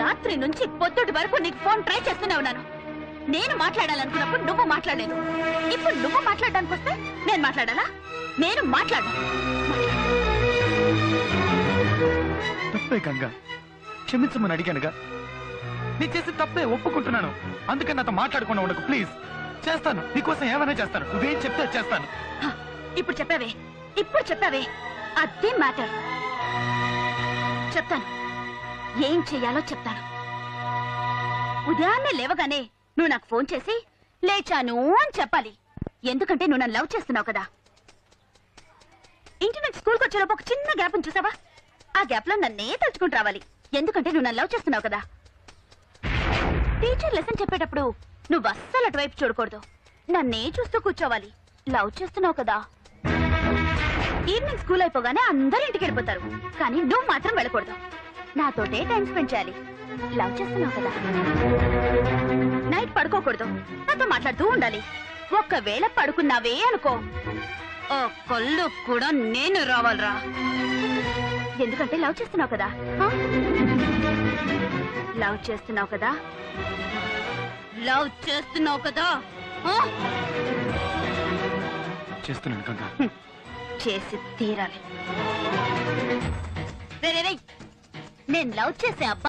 రాత్రి నుంచి పొద్దుటి వరకు నీకు ఫోన్ ట్రై చేస్తూనే ఉన్నాను నేను మాట్లాడాలనుకున్నప్పుడు నువ్వు మాట్లాడలేదు ఇప్పుడు నువ్వు మాట్లాడడానికి వస్తే నేను మాట్లాడాలా నేను మాట్లాడను తప్పే గంగా క్షమించమని అడిగానుగా నీ చేసి తప్పే ఒప్పుకుంటున్నాను అందుకని నాతో మాట్లాడకుండా ఉండకు ప్లీజ్ చేస్తాను నీకోసం ఏమైనా చేస్తాను నువ్వేం చెప్తే అది చేస్తాను హ, ఇప్పుడు చెప్పావే ఇప్పుడు చెప్పావే అదే మ్యాటర్ చెప్తాను ఏం చెయ్యాలో చెప్తాను ఉదయాన్నే లేవగానే నువ్వు నాకు ఫోన్ చేసి లేచాను అని చెప్పాలి ఎందుకంటే నువ్వు నన్ను లవ్ చేస్తున్నావు కదా ఇంటి నుంచి స్కూల్కి వచ్చేలోపు ఒక చిన్న గ్యాప్ చూసావా ఆ గ్యాప్ లో నన్నే తలుచుకుంటూ రావాలి ఎందుకంటే నువ్వు నన్ను లవ్ చేస్తున్నావు కదా టీచర్ లెసన్ చెప్పేటప్పుడు నువ్వు అస్సలు అటువైపు చూడకూడదు నన్నే చూస్తూ కూర్చోవాలి లవ్ చేస్తున్నావు కదా ఈవినింగ్ స్కూల్ అయిపోగానే అందరూ ఇంటికి వెళ్ళిపోతారు కానీ నువ్వు మాత్రం వెళ్ళకూడదు నాతోటే టైం స్పెండ్ చేయాలి లవ్ చేస్తున్నావు కదా నైట్ పడుకోకూడదు నాతో మాట్లాడుతూ ఉండాలి ఒక్కవేళ పడుకున్నావే అనుకో ఓ కళ్ళు కూడా నేను రావాలరా ఎందుకంటే లవ్ చేస్తున్నావు కదా ఆ? లవ్ చేస్తున్నావు కదా లవ్ చేస్తున్నావు కదా ఆ? చేస్తున్నాను గంగా చేసి తీరాలి రే, రే, రే. నేను లవ్ చేసే అబ్బాయి